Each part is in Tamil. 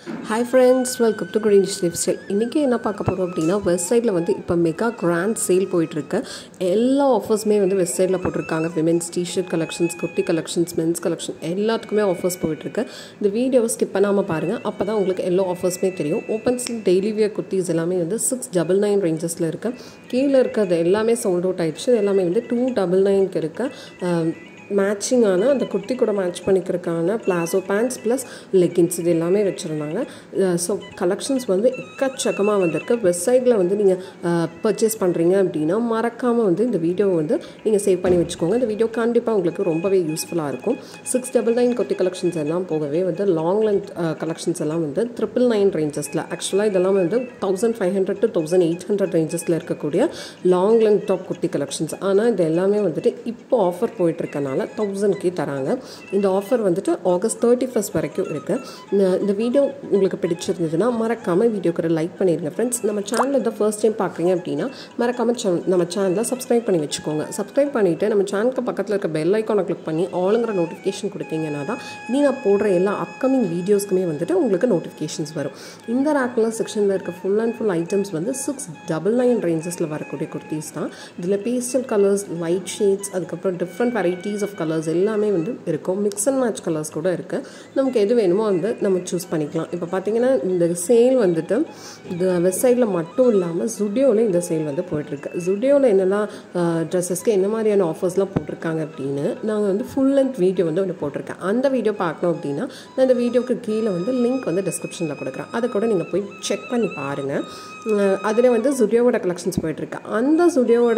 hi friends welcome to green lifestyle இன்றைக்கி என்ன பார்க்க போகிறோம் அப்படின்னா வெஸ்ட் சைடில் வந்து இப்போ மெகா கிராண்ட் சேல் போயிட்டுருக்கு எல்லா ஆஃபர்ஸுமே வந்து வெஸ்ட் சைடில் போட்டிருக்காங்க women's t-shirt collections kurti collections men's collection எல்லாத்துக்குமே ஆஃபர்ஸ் போயிட்டுருக்கு இந்த வீடியோவை ஸ்கிப் பண்ணாமல் பாருங்கள் அப்போ தான் உங்களுக்கு எல்லா ஆஃபர்ஸுமே தெரியும் ஓப்பன்ஸில் டெய்லி வியர் குர்த்திஸ் எல்லாமே வந்து சிக்ஸ் டபுள் நைன் ரேஞ்சஸில் இருக்குது கீழே இருக்கிறது எல்லாமே சவுண்ட் அவுட் ஆயிடுச்சு இது எல்லாமே வந்து டூ டபுள் நைனுக்கு இருக்குது மேட்சிங்கான அந்த குர்த்தி கூட மேட்ச் பண்ணிக்கிறதுக்கான பிளாசோ பேண்ட்ஸ் ப்ளஸ் லெகின்ஸ் இது எல்லாமே வச்சுருந்தாங்க ஸோ கலெக்ஷன்ஸ் வந்து எக்கச்சக்கமாக வந்திருக்கு வெப்சைட்டில் வந்து நீங்கள் பர்ச்சேஸ் பண்ணுறீங்க அப்படின்னா மறக்காமல் வந்து இந்த வீடியோவை வந்து நீங்கள் சேவ் பண்ணி வச்சுக்கோங்க இந்த வீடியோ கண்டிப்பாக உங்களுக்கு ரொம்பவே யூஸ்ஃபுல்லாக இருக்கும் six double nine kurti collections எல்லாம் போகவே வந்து லாங் லென்த் கலெக்ஷன்ஸ் எல்லாம் வந்து ட்ரிபிள் நைன் ரேஞ்சஸில் ஆக்சுவலாக இதெல்லாம் வந்து thousand five hundred to thousand eight hundred ரேஞ்சஸில் இருக்கக்கூடிய long length top kurti collections ஆனால் இது எல்லாமே வந்துட்டு இப்போ ஆஃபர் போயிட்டுருக்கனால அதனால் தௌசண்ட்கே தராங்க இந்த ஆஃபர் வந்துட்டு ஆகஸ்ட் தேர்ட்டி ஃபஸ்ட் வரைக்கும் இருக்குது இந்த வீடியோ உங்களுக்கு பிடிச்சிருந்ததுன்னா மறக்காமல் வீடியோக்கு லைக் பண்ணிடுங்க ஃப்ரெண்ட்ஸ் நம்ம சேனலில் தான் ஃபர்ஸ்ட் டைம் பார்க்குறீங்க அப்படின்னா மறக்காமல் நம்ம சேனலை சப்ஸ்கிரைப் பண்ணி வச்சுக்கோங்க சப்ஸ்கிரைப் பண்ணிவிட்டு நம்ம சேனலுக்கு பக்கத்தில் இருக்க பெல் ஐக்கானை கிளிக் பண்ணி ஆளுங்கிற நோட்டிஃபிகேஷன் கொடுத்தீங்கன்னா தான் நீ நான் போடுற எல்லா அப்கமிங் வீடியோஸ்க்குமே வந்துட்டு உங்களுக்கு நோட்டிஃபிகேஷன்ஸ் வரும் இந்த ரேக்கில் செக்ஷனில் இருக்க ஃபுல் அண்ட் ஃபுல் ஐட்டம்ஸ் வந்து சிக்ஸ் டபுள் நைன் ரேஞ்சஸில் வரக்கூடிய குர்த்திஸ் தான் இதில் பேஸ்டல் கலர்ஸ் லைட் ஷேட்ஸ் அதுக்கப்புறம் டிஃப்ரெண்ட் வெரைட்டிஸ் ஆஃப் கலர்ஸ் எல்லாமே வந்து இருக்கும் மிக்ஸ் அண்ட் மேட்ச் கலர்ஸ் கூட இருக்குது நமக்கு எது வேணுமோ வந்து நம்ம சூஸ் பண்ணிக்கலாம் இப்போ பார்த்தீங்கன்னா இந்த சேல் வந்துட்டு இந்த வெப்சைட்டில் மட்டும் இல்லாமல் ஜுடியோவில் இந்த சேல் வந்து போயிட்டுருக்கு ஜுடியோவில் என்னெல்லாம் ட்ரெஸ்ஸஸ்க்கு என்ன மாதிரியான ஆஃபர்ஸ்லாம் போட்டிருக்காங்க அப்படின்னு நாங்கள் வந்து ஃபுல் லென்த் வீடியோ வந்து ஒன்று போட்டிருக்கேன் அந்த வீடியோ பார்க்கணும் அப்படின்னா நான் இந்த வீடியோக்கு கீழே வந்து லிங்க் வந்து டிஸ்கிரிப்ஷனில் கொடுக்குறேன் அதை கூட நீங்கள் போய் செக் பண்ணி பாருங்கள் அதில் வந்து ஜுடியோவோட கலெக்ஷன்ஸ் போயிட்டுருக்கு அந்த ஜுடியோவோட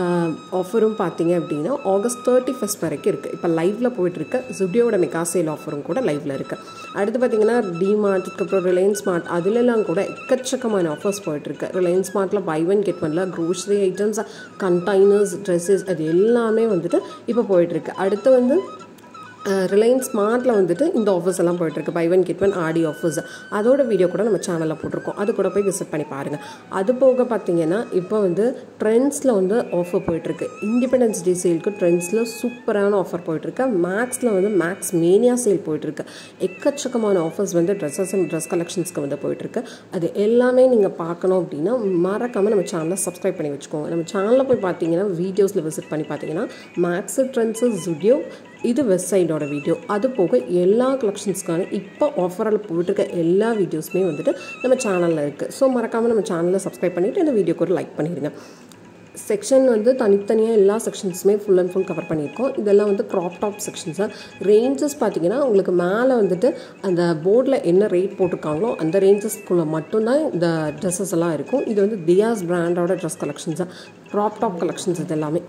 ஆஃபரும் பார்த்தீங்க அப்படின்னா ஆகஸ்ட் தேர்ட்டி ஃபஸ்ட் வரைக்கும் இருக்குது இப்போ லைவில் போயிட்டுருக்கு ஜுடியோட மெகா சேல் ஆஃபரும் கூட லைவில் இருக்குது அடுத்து பார்த்தீங்கன்னா டிமார்ட் அதுக்கப்புறம் ரிலையன்ஸ் ஸ்மார்ட் அதிலெல்லாம் கூட எக்கச்சக்கமான ஆஃபர்ஸ் போயிட்டுருக்கு ரிலையன்ஸ் ஸ்மார்ட்டில் பை ஒன் கெட் ஒன்ல க்ரோசரி ஐட்டம்ஸ் கண்டைனர்ஸ் ட்ரெஸ்ஸஸ் அது எல்லாமே வந்துட்டு இப்போ போயிட்டுருக்கு அடுத்து வந்து ரிலையன்ஸ் ஸ்மார்ட்டில் வந்துட்டு இந்த ஆஃபர்ஸ் எல்லாம் போயிட்டுருக்கு buy one get one Aadi offers அதோட வீடியோ கூட நம்ம சேனலில் போட்டிருக்கோம் அது கூட போய் விசிட் பண்ணி பாருங்கள் அது போக பார்த்தீங்கன்னா இப்போ வந்து ட்ரெண்ட்ஸில் வந்து ஆஃபர் போயிட்டுருக்கு இண்டிபெண்டன்ஸ் டே சேலுக்கு ட்ரெண்ட்ஸில் சூப்பரான ஆஃபர் போயிட்டுருக்கு மேக்ஸில் வந்து மேக்ஸ் மேனியா சேல் போயிட்டுருக்கு எக்கச்சக்கமான ஆஃபர்ஸ் வந்து ட்ரெஸ்ஸஸ் அண்ட் ட்ரெஸ் கலெக்ஷன்ஸ்க்கு வந்து போயிட்டுருக்கு அது எல்லாமே நீங்கள் பார்க்கணும் அப்படின்னா மறக்காமல் நம்ம சேனலை சப்ஸ்கிரைப் பண்ணி வச்சுக்கோங்க நம்ம சேனலில் போய் பார்த்தீங்கன்னா வீடியோஸில் விசிட் பண்ணி பார்த்தீங்கன்னா மேக்ஸு ட்ரெண்ட்ஸு ஜுடியோ இது வெஸ்ட் சைடோட வீடியோ அது போக எல்லா கலெக்ஷன்ஸ்க்கான இப்போ ஆஃபரில் போயிட்டுருக்க எல்லா வீடியோஸுமே வந்துட்டு நம்ம சேனலில் இருக்குது ஸோ மறக்காமல் நம்ம சேனலை சப்ஸ்கிரைப் பண்ணிவிட்டு இந்த வீடியோக்கு ஒரு லைக் பண்ணிடுங்க செக்ஷன் வந்து தனித்தனியாக எல்லா செக்ஷன்ஸுமே ஃபுல் அண்ட் ஃபுல் கவர் பண்ணியிருக்கோம் இதெல்லாம் வந்து க்ராப் டாப் செக்ஷன்ஸு ரேஞ்சஸ் பார்த்தீங்கன்னா உங்களுக்கு மேலே வந்துட்டு அந்த போர்டில் என்ன ரேட் போட்டிருக்காங்களோ அந்த ரேஞ்சஸ்க்குள்ளே மட்டும்தான் இந்த ட்ரெஸ்ஸஸ் எல்லாம் இருக்கும் இது வந்து தியாஸ் பிராண்டோட ட்ரெஸ் கலெக்ஷன்ஸாக க்ராப் டாப் கலெக்ஷன்ஸ் இது எல்லாமே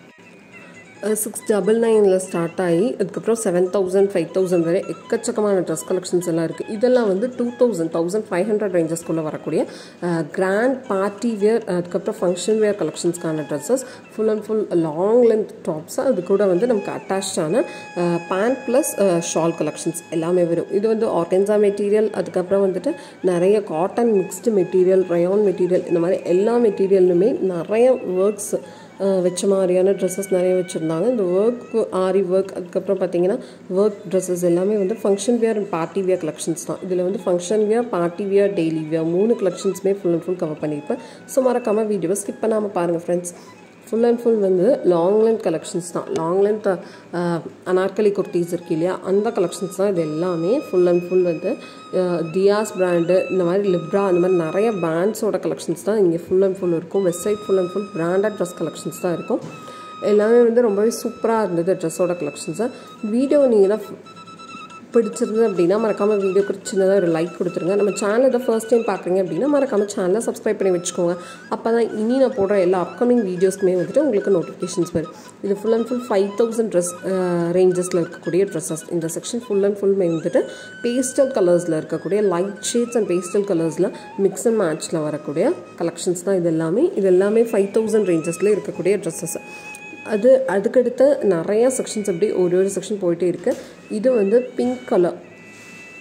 சிக்ஸ் டபுள் நைனில் ஸ்டார்ட் ஆகி அதுக்கப்புறம் செவன் தௌசண்ட் ஃபைவ் தௌசண்ட் வரை எக்கச்சக்கமான ட்ரெஸ் கலெக்ஷன்ஸ் எல்லாம் இருக்குது இதெல்லாம் வந்து two thousand thousand five hundred ரேஞ்சஸ்க்குள்ளே வரக்கூடிய கிராண்ட் பார்ட்டி வேர் அதுக்கப்புறம் ஃபங்க்ஷன் வேர் கலெக்ஷன்ஸ்க்கான dresses full and full long length tops அது கூட வந்து நமக்கு அட்டாச்சான பேண்ட் ப்ளஸ் ஷால் கலெக்ஷன்ஸ் எல்லாமே வரும் இது வந்து ஆர்கன்சா மெட்டீரியல் அதுக்கப்புறம் வந்துட்டு நிறைய cotton mixed material rayon material இந்த மாதிரி எல்லா மெட்டீரியல்லுமே நிறைய ஒர்க்ஸ் வச்ச மாதிரியான ட்ரெஸ்ஸஸ் நிறைய வச்சுருந்தாங்க இந்த ஒர்க் ஆரி ஒர்க் அதுக்கப்புறம் பார்த்தீங்கன்னா ஒர்க் ட்ரெஸ்ஸஸ் எல்லாமே வந்து function wear and party wear collections தான் இதில் வந்து function wear party wear daily wear மூணு கலெக்ஷன்ஸுமே ஃபுல் அண்ட் ஃபுல் கவர் பண்ணியிருப்பேன் ஸோ மறக்காமல் வீடியோவை ஸ்கிப் பண்ணாமல் பாருங்கள் ஃப்ரெண்ட்ஸ் ஃபுல் அண்ட் ஃபுல் வந்து லாங் லென்த் கலெக்ஷன்ஸ் தான் லாங் லென்த் அனார்கலி குர்த்திஸ் இருக்கு இல்லையா அந்த கலெக்ஷன்ஸ் தான் இது எல்லாமே ஃபுல் அண்ட் ஃபுல் வந்து தியாஸ் பிராண்டு இந்த மாதிரி லிப்ரா அந்த மாதிரி நிறைய பிராண்ட்ஸோட கலெக்ஷன்ஸ் தான் இங்கே ஃபுல் அண்ட் ஃபுல் இருக்கும் Westside full and full branded dress collections தான் இருக்கும் எல்லாமே வந்து ரொம்பவே சூப்பராக இருந்தது ட்ரெஸ்ஸோட கலெக்ஷன்ஸை வீடியோ நீங்கள் தான் பிடிச்சிருந்தது அப்படின்னா மறக்காமல் வீடியோக்கு சின்னதாக ஒரு லைக் கொடுத்துருங்க நம்ம சேனல் இதை ஃபர்ஸ்ட் டைம் பார்க்குறீங்க அப்படின்னா மறக்காமல் சேனலை சப்ஸ்கிரைப் பண்ணி வச்சுக்கோங்க அப்போ தான் இனி நான் போடுற எல்லா அப்கமிங் வீடியோஸ்க்குமே வந்துட்டு உங்களுக்கு நோட்டிஃபிகேஷன்ஸ் வரும் இது full and full five thousand dress ரேஞ்சஸில் இருக்கக்கூடிய ட்ரெஸ்ஸஸ் இந்த செக்ஷன் ஃபுல் அண்ட் ஃபுல் வந்துட்டு பேஸ்டல் கலர்ஸில் இருக்கக்கூடிய லைட் ஷேட்ஸ் அண்ட் பேஸ்டல் கலர்ஸில் மிக்ஸ் அண்ட் மேட்ச்சில் வரக்கூடிய கலெக்ஷன்ஸ் தான் இது எல்லாமே இது எல்லாமே ஃபைவ் தௌசண்ட் ரேஞ்சஸில் இருக்கக்கூடிய ட்ரெஸ்ஸஸ் அது அதுக்கடுத்து நிறையா செக்ஷன்ஸ் அப்படி ஒரு ஒரு செக்ஷன் போயிட்டே இருக்குது இது வந்து பிங்க் கலர்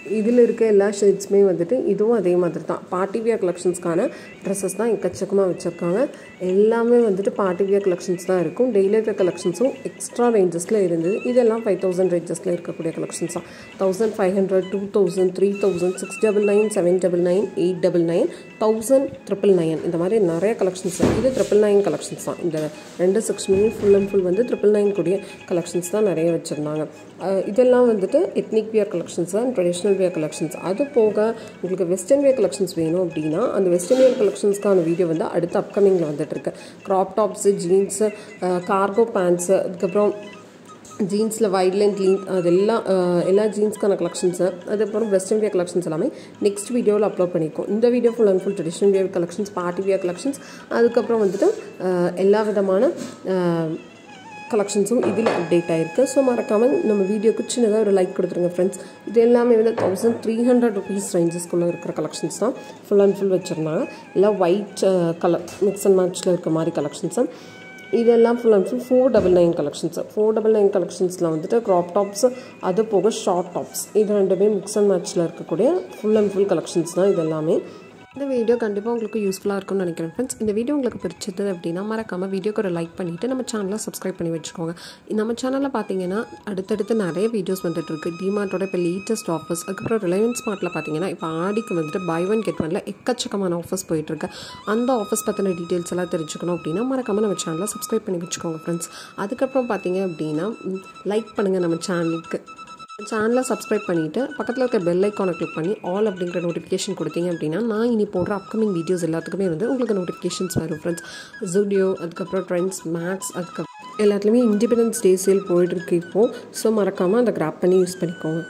இதில் இருக்க எல்லா ஷேட்ஸுமே வந்துட்டு இதுவும் அதே மாதிரி தான் பார்ட்டி வியர் கலெக்ஷன்ஸ்க்கான ட்ரெஸ்ஸஸ் தான் எக்கச்சக்கமாக வச்சுருக்காங்க எல்லாமே வந்துட்டு பார்ட்டி வியர் கலெக்ஷன்ஸ் தான் இருக்கும் டெய்லி வியர் கலெக்ஷன்ஸும் எக்ஸ்ட்ரா ரேஞ்சஸில் இருந்தது இதெல்லாம் ஃபைவ் தௌசண்ட் ரேஞ்சஸில் இருக்கக்கூடிய கலெக்ஷன்ஸ் தான் thousand five hundred two thousand three thousand six double nine seven double nine eight double nine thousand triple nine இந்த மாதிரி நிறைய கலெக்ஷன்ஸ் இது ட்ரிபிள் நைன் கலெக்ஷன்ஸ் தான் இந்த ரெண்டு செக்ஷனுமே ஃபுல் அண்ட் ஃபுல் வந்து ட்ரிபிள் நைன் கூடிய கலெக்ஷன்ஸ் தான் நிறைய வச்சுருந்தாங்க இதெல்லாம் வந்துட்டு எத்னிக் வியர் கலெக்ஷன்ஸ் தான் ட்ரெடிஷ்னல் வியர் கலெக்ஷன்ஸ் அது போக உங்களுக்கு வெஸ்டர்ன் வியர் கலெக்ஷன்ஸ் வேணும் அப்படின்னா அந்த வெஸ்டர்ன் வியர் கலெக்ஷன்ஸ்க்கான வீடியோ வந்து அடுத்த அப்கமிங்கில் வந்துட்டுருக்கு crop tops jeans cargo pants அதுக்கப்புறம் ஜீன்ஸில் வைட் லென்த் லீன் அதெல்லாம் எல்லா ஜீன்ஸ்க்கான கலெக்ஷன்ஸு அதுக்கப்புறம் வெஸ்டர்ன் வியர் கலெக்ஷன்ஸ் எல்லாமே நெக்ஸ்ட் வீடியோவில் அப்லோட் பண்ணியிருக்கோம் இந்த video full and full traditional wear collections party wear collections அதுக்கப்புறம் வந்துட்டு எல்லா விதமான கலெக்ஷன்ஸும் இதில் அப்டேட் ஆகிருக்கு ஸோ மறக்காமல் நம்ம வீடியோக்கு சின்னதாக ஒரு லைக் கொடுத்துருங்க ஃப்ரெண்ட்ஸ் இது எல்லாமே வந்து தௌசண்ட் த்ரீ ஹண்ட்ரட் ருபீஸ் ரேஞ்சஸ்க்குள்ளே இருக்கிற கலெக்ஷன்ஸ் தான் ஃபுல் அண்ட் ஃபுல் வச்சுருந்தாங்க எல்லாம் ஒயிட் கலர் மிக்ஸ் அண்ட் மேட்ச்சில் இருக்க மாதிரி கலெக்ஷன்ஸு இதெல்லாம் full and full four double nine collections four double nine கலெக்ஷன்ஸில் வந்துட்டு க்ராப் டாப்ஸ் அது போக ஷார்ட் டாப்ஸ் இது ரெண்டுமே மிக்ஸ் அண்ட் மேட்ச்சில் இருக்கக்கூடிய ஃபுல் அண்ட் ஃபுல் கலெக்ஷன்ஸ் தான் இது எல்லாமே இந்த வீடியோ கண்டிப்பாக உங்களுக்கு யூஸ்ஃபுல்லாக இருக்கும்னு நினைக்கிறேன் ஃப்ரெண்ட்ஸ் இந்த வீடியோ உங்களுக்கு பிடிச்சது அப்படின்னா மறக்காமல் வீடியோக்கு ஒரு லைக் பண்ணிவிட்டு நம்ம சேனலை சப்ஸ்கிரைப் பண்ணி வச்சுக்கோங்க நம்ம சேனலில் பார்த்தீங்கன்னா அடுத்தடுத்து நிறைய வீடியோஸ் வந்துட்டு இருக்கு டிமார்ட்டோட இப்போ லேட்டஸ்ட் ஆஃபர்ஸ் அதுக்கப்புறம் ரிலையன்ஸ் ஸ்மார்ட்டில் பார்த்தீங்கன்னா இப்போ ஆடிக்கு வந்துட்டு பை ஒன் கெட் ஒன்ல எக்கச்சக்கமான ஆஃபர்ஸ் போயிட்டுருக்கு அந்த ஆஃபர்ஸ் பற்றின டீட்டெயில்ஸ் எல்லாம் தெரிஞ்சுக்கணும் அப்படின்னா மறக்காமல் நம்ம சேனலை சப்ஸ்கிரைப் பண்ணி வச்சுக்கோங்க ஃப்ரெண்ட்ஸ் அதுக்கப்புறம் பார்த்தீங்க அப்படின்னா லைக் பண்ணுங்கள் நம்ம சேனலுக்கு சேனலை சப்ஸ்கிரைப் பண்ணிவிட்டு பக்கத்தில் இருக்க பெல் ஐக்கானை கிளிக் பண்ணி ஆல் அப்படிங்கிற நோட்டிஃபிகேஷன் கொடுத்தீங்க அப்படின்னா நான் இனி போடுற அப்கமிங் வீடியோஸ் எல்லாத்துக்குமே வந்து உங்களுக்கு நோட்டிஃபிகேஷன்ஸ் வரும் ஃப்ரெண்ட்ஸ் ஜூடியோ அதுக்கப்புறம் ட்ரெண்ட்ஸ் மேக்ஸ் அதுக்கப்புறம் எல்லாத்துலேயுமே இண்டிபெண்டன்ஸ் டே சேல் போயிட்டுருக்கு இப்போது ஸோ மறக்காமல் அதை கிராப் பண்ணி யூஸ் பண்ணிக்கோங்க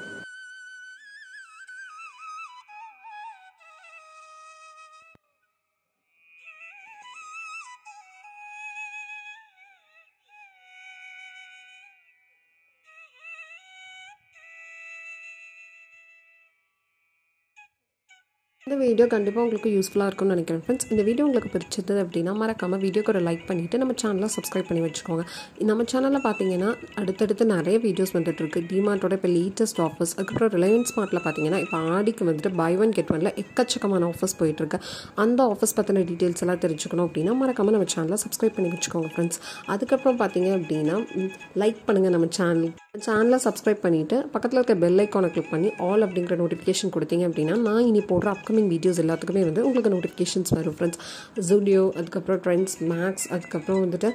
இந்த வீடியோ கண்டிப்பாக உங்களுக்கு யூஸ்ஃபுல்லாக இருக்கும்னு நினைக்கிறேன் ஃப்ரெண்ட்ஸ் இந்த வீடியோ உங்களுக்கு பிடிச்சது அப்படின்னா மறக்காமல் வீடியோக்கு ஒரு லைக் பண்ணிவிட்டு நம்ம சேனலை சப்ஸ்கிரைப் பண்ணி வச்சுக்கோங்க நம்ம சேனலில் பார்த்தீங்கன்னா அடுத்தடுத்து நிறைய வீடியோஸ் வந்துட்டு இருக்கு டிமார்ட்டோட இப்போ லேட்டஸ்ட் ஆஃபர்ஸ் அதுக்கப்புறம் ரிலையன்ஸ் ஸ்மார்ட்டில் பார்த்தீங்கன்னா இப்போ ஆடிக்கு வந்துட்டு பை ஒன் கெட் ஒன்ல எக்கச்சக்கமான ஆஃபர்ஸ் போயிட்டுருக்கு அந்த ஆஃபர்ஸ் பற்றின டீட்டெயில்ஸ் எல்லாம் தெரிஞ்சுக்கணும் அப்படின்னா மறக்காமல் நம்ம சேனலை சப்ஸ்கிரைப் பண்ணி வச்சுக்கோங்க ஃப்ரெண்ட்ஸ் அதுக்கப்புறம் பார்த்தீங்க அப்படின்னா லைக் பண்ணுங்கள் நம்ம சேனலுக்கு சேனலை சப்ஸ்கிரைப் பண்ணிவிட்டு பக்கத்தில் இருக்க பெல் ஐக்கானை கிளிக் பண்ணி ஆல் அப்படிங்கிற நோட்டிஃபிகேஷன் கொடுத்தீங்க அப்படின்னா நான் இனி போடுற அப்கமிங் வீடியோஸ் எல்லாத்துக்குமே வந்து உங்களுக்கு நோட்டிஃபிகேஷன்ஸ் வரும் ஃப்ரெண்ட்ஸ் ஜூடியோ அதுக்கப்புறம் ட்ரெண்ட்ஸ் மேக்ஸ் அதுக்கப்புறம் வந்துட்டு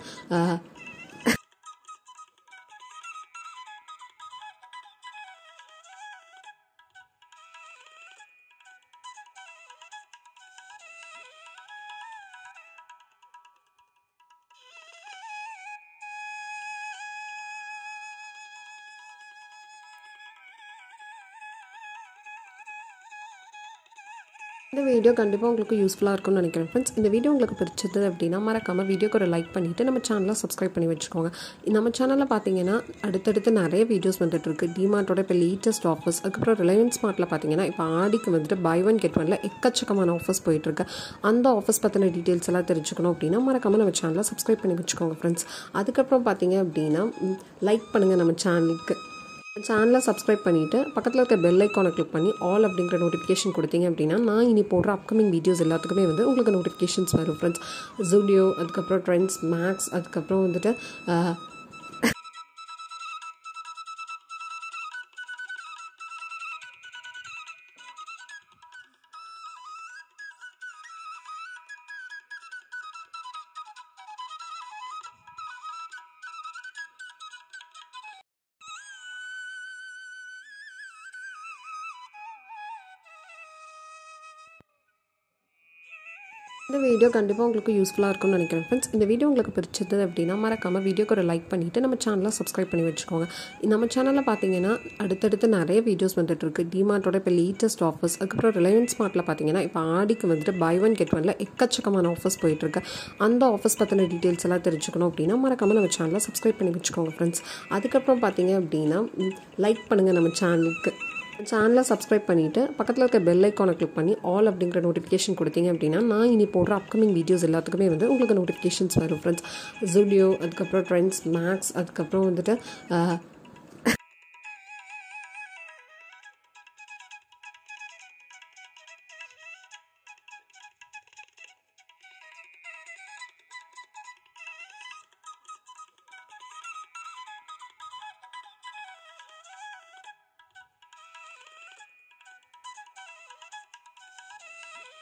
இந்த வீடியோ கண்டிப்பாக உங்களுக்கு யூஸ்ஃபுல்லாக இருக்கும்னு நினைக்கிறேன் ஃப்ரெண்ட்ஸ் இந்த வீடியோ உங்களுக்கு பிடிச்சது அப்படின்னா மறக்காமல் வீடியோக்கு ஒரு லைக் பண்ணிவிட்டு நம்ம சேனலை சப்ஸ்கிரைப் பண்ணி வச்சுக்கோங்க நம்ம சேனலில் பார்த்தீங்கன்னா அடுத்தடுத்து நிறைய வீடியோஸ் வந்துட்டு இருக்கு டிமார்ட்டோட இப்போ லேட்டஸ்ட் ஆஃபர்ஸ் அதுக்கப்புறம் ரிலையன்ஸ் ஸ்மார்ட்டில் பார்த்தீங்கன்னா இப்போ ஆடிக்கு வந்துட்டு பை ஒன் கெட் ஒன்ல எக்கச்சக்கமான ஆஃபர்ஸ் போயிட்டுருக்கு அந்த ஆஃபர்ஸ் பற்றின டீட்டெயில்ஸ் எல்லாம் தெரிஞ்சுக்கணும் அப்படின்னா மறக்காமல் நம்ம சேனலை சப்ஸ்கிரைப் பண்ணி வச்சுக்கோங்க ஃப்ரெண்ட்ஸ் அதுக்கப்புறம் பார்த்தீங்க அப்படின்னா லைக் பண்ணுங்கள் நம்ம சேனலுக்கு சேனலை சப்ஸ்கிரைப் பண்ணிவிட்டு பக்கத்தில் இருக்க பெல் ஐக்கானை கிளிக் பண்ணி ஆல் அப்படிங்கிற நோட்டிஃபிகேஷன் கொடுத்தீங்க அப்படின்னா நான் இனி போடுற அப்கமிங் வீடியோஸ் எல்லாத்துக்குமே வந்து உங்களுக்கு நோட்டிஃபிகேஷன்ஸ் வரும் ஃப்ரெண்ட்ஸ் ஜூடியோ அதுக்கப்புறம் ட்ரெண்ட்ஸ் மேக்ஸ் அதுக்கப்புறம் வந்துட்டு இந்த வீடியோ கண்டிப்பாக உங்களுக்கு யூஸ்ஃபுல்லாக இருக்கும்னு நினைக்கிறேன் ஃப்ரெண்ட்ஸ் இந்த வீடியோ உங்களுக்கு பிடிச்சது அப்படின்னா மறக்காமல் வீடியோக்கு ஒரு லைக் பண்ணிவிட்டு நம்ம சேனலை சப்ஸ்கிரைப் பண்ணி வச்சுக்கோங்க நம்ம சேனலில் பார்த்தீங்கன்னா அடுத்தடுத்து நிறைய வீடியோஸ் வந்துட்டு இருக்கு டிமார்ட்டோட இப்போ லேட்டஸ்ட் ஆஃபர்ஸ் அதுக்கப்புறம் ரிலையன்ஸ் ஸ்மார்ட்டில் பார்த்தீங்கன்னா இப்போ ஆடிக்கு வந்துட்டு பை ஒன் கெட் ஒன்ல எக்கச்சக்கமான ஆஃபர்ஸ் போயிட்டுருக்கு அந்த ஆஃபர்ஸ் பற்றின டீட்டெயில்ஸ் எல்லாம் தெரிஞ்சுக்கணும் அப்படின்னா மறக்காமல் நம்ம சேனலை சப்ஸ்கிரைப் பண்ணி வச்சுக்கோங்க ஃப்ரெண்ட்ஸ் அதுக்கப்புறம் பார்த்தீங்க அப்படின்னா லைக் பண்ணுங்கள் நம்ம சேனலுக்கு சேனலை சப்ஸ்கிரைப் பண்ணிவிட்டு பக்கத்தில் இருக்க பெல் ஐக்கானை கிளிக் பண்ணி ஆல் அப்படிங்கிற நோட்டிஃபிகேஷன் கொடுத்தீங்க அப்படின்னா நான் இனி போடுற அப்கமிங் வீடியோஸ் எல்லாத்துக்குமே வந்து உங்களுக்கு நோட்டிஃபிகேஷன்ஸ் வரும் ஃப்ரெண்ட்ஸ் ஜூடியோ அதுக்கப்புறம் ட்ரெண்ட்ஸ் மேக்ஸ் அதுக்கப்புறம் வந்துட்டு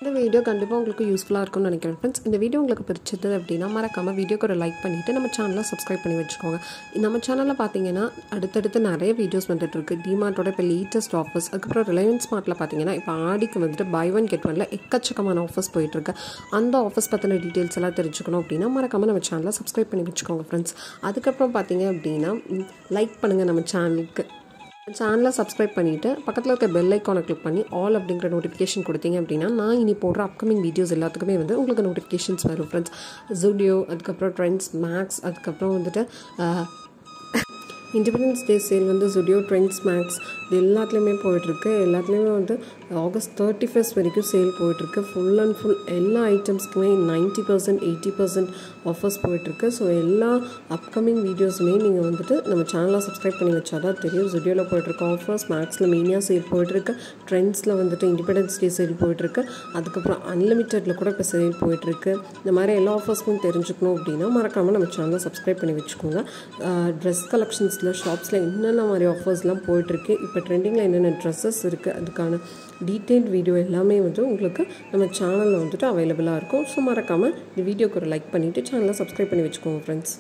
இந்த வீடியோ கண்டிப்பாக உங்களுக்கு யூஸ்ஃபுல்லாக இருக்கும்னு நினைக்கிறேன் ஃப்ரெண்ட்ஸ் இந்த வீடியோ உங்களுக்கு பிடிச்சது அப்படின்னா மறக்காமல் வீடியோக்கு ஒரு லைக் பண்ணிவிட்டு நம்ம சேனலை சப்ஸ்கிரைப் பண்ணி வச்சுக்கோங்க நம்ம சேனலில் பார்த்தீங்கன்னா அடுத்தடுத்து நிறைய வீடியோஸ் வந்துட்டு இருக்கு டிமார்ட்டோட இப்போ லேட்டஸ்ட் ஆஃபர்ஸ் அதுக்கப்புறம் ரிலையன்ஸ் ஸ்மார்ட்டில் பார்த்தீங்கன்னா இப்போ ஆடிக்கு வந்துட்டு பை ஒன் கெட் ஒன்ல எக்கச்சக்கமான ஆஃபர்ஸ் போயிட்டுருக்கு அந்த ஆஃபர்ஸ் பற்றின டீட்டெயில்ஸ் எல்லாம் தெரிஞ்சுக்கணும் அப்படின்னா மறக்காமல் நம்ம சேனலை சப்ஸ்கிரைப் பண்ணி வச்சுக்கோங்க ஃப்ரெண்ட்ஸ் அதுக்கப்புறம் பார்த்தீங்க அப்படின்னா லைக் பண்ணுங்கள் நம்ம சேனலுக்கு சேனலை சப்ஸ்கிரைப் பண்ணிவிட்டு பக்கத்தில் இருக்க பெல் ஐக்கானை கிளிக் பண்ணி ஆல் அப்படிங்கிற நோட்டிஃபிகேஷன் கொடுத்தீங்க அப்படின்னா நான் இனி போடுற அப்கமிங் வீடியோஸ் எல்லாத்துக்குமே வந்து உங்களுக்கு நோட்டிஃபிகேஷன்ஸ் வரும் ஃப்ரெண்ட்ஸ் ஜூடியோ அதுக்கப்புறம் ட்ரெண்ட்ஸ் மேக்ஸ் அதுக்கப்புறம் வந்துட்டு இண்டிபெண்டன்ஸ் டே சேல் வந்து ஜுடியோ ட்ரெண்ட்ஸ் மேக்ஸ் இது எல்லாத்துலேயுமே போயிட்டுருக்கு எல்லாத்துலேயுமே வந்து ஆகஸ்ட் தேர்ட்டி ஃபஸ்ட் வரைக்கும் சேல் போயிட்டுருக்கு ஃபுல் அண்ட் ஃபுல் எல்லா ஐட்டம்ஸ்க்குமே ninety percent eighty percent offers போயிட்டுருக்கு ஸோ எல்லா அப்கமிங் வீடியோஸுமே நீங்கள் வந்துட்டு நம்ம சேனலை சப்ஸ்கிரைப் பண்ணி வச்சா தான் தெரியும் ஜுடியோவில் போயிட்டுருக்கு ஆஃபர்ஸ் மேக்ஸில் மெயினாக சேல் போயிட்டுருக்கு ட்ரெண்ட்ஸில் வந்துட்டு இண்டிபெண்டன்ஸ் டே சேல் போயிட்டுருக்கு அதுக்கப்புறம் அன்லிமிட்டடில் கூட இப்போ சேல் போயிட்டுருக்கு இந்த மாதிரி எல்லா ஆஃபர்ஸ்க்கும் தெரிஞ்சுக்கணும் அப்படின்னா மறக்காமல் நம்ம சேனலை சப்ஸ்கிரைப் பண்ணி வச்சுக்கோங்க ட்ரெஸ் கலெக்ஷன்ஸில் ஷாப்ஸில் என்னென்ன மாதிரி ஆஃபர்ஸ்லாம் போயிட்டுருக்கு இப்போ ட்ரெண்டிங்கில் என்னென்ன ட்ரெஸ்ஸஸ் இருக்குது அதுக்கான டீட்டெயில்ட் வீடியோ எல்லாமே வந்து உங்களுக்கு நம்ம சேனலில் வந்துட்டு அவைலபிளாக இருக்கும் ஸோ மறக்காமல் இந்த வீடியோக்கு ஒரு லைக் பண்ணிவிட்டு சேனலை சப்ஸ்கிரைப் பண்ணி வச்சுக்கோங்க ஃப்ரெண்ட்ஸ்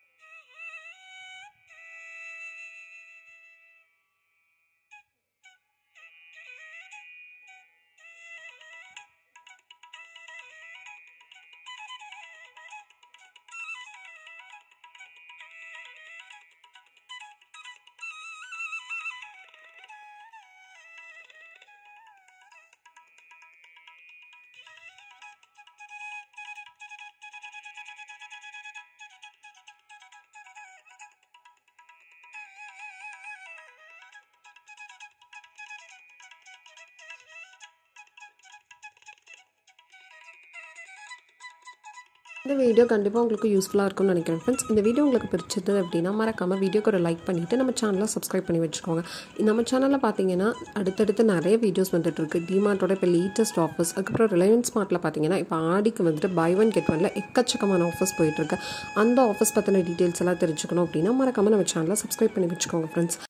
இந்த வீடியோ கண்டிப்பாக உங்களுக்கு யூஸ்ஃபுல்லாக இருக்கும்னு நினைக்கிறேன் ஃப்ரெண்ட்ஸ் இந்த வீடியோ உங்களுக்கு பிடிச்சது அப்படின்னா மறக்காமல் வீடியோக்கு ஒரு லைக் பண்ணிவிட்டு நம்ம சேனலை சப்ஸ்கிரைப் பண்ணி வச்சுக்கோங்க நம்ம சேனலில் பார்த்தீங்கன்னா அடுத்தடுத்து நிறைய வீடியோஸ் வந்துட்டு இருக்கு டிமார்ட்டோட இப்போ லேட்டஸ்ட் ஆஃபர்ஸ் அதுக்கப்புறம் ரிலையன்ஸ் ஸ்மார்ட்டில் பார்த்தீங்கன்னா இப்போ ஆடிக்கு வந்துட்டு பை ஒன் கெட் ஒன்ல எக்கச்சக்கமான ஆஃபர்ஸ் போயிட்டுருக்கு அந்த ஆஃபர்ஸ் பற்றின டீட்டெயில்ஸ் எல்லாம் தெரிஞ்சுக்கணும் அப்படின்னா மறக்காமல் நம்ம சேனலை சப்ஸ்கிரைப் பண்ணி வச்சுக்கோங்க ஃப்ரெண்ட்ஸ்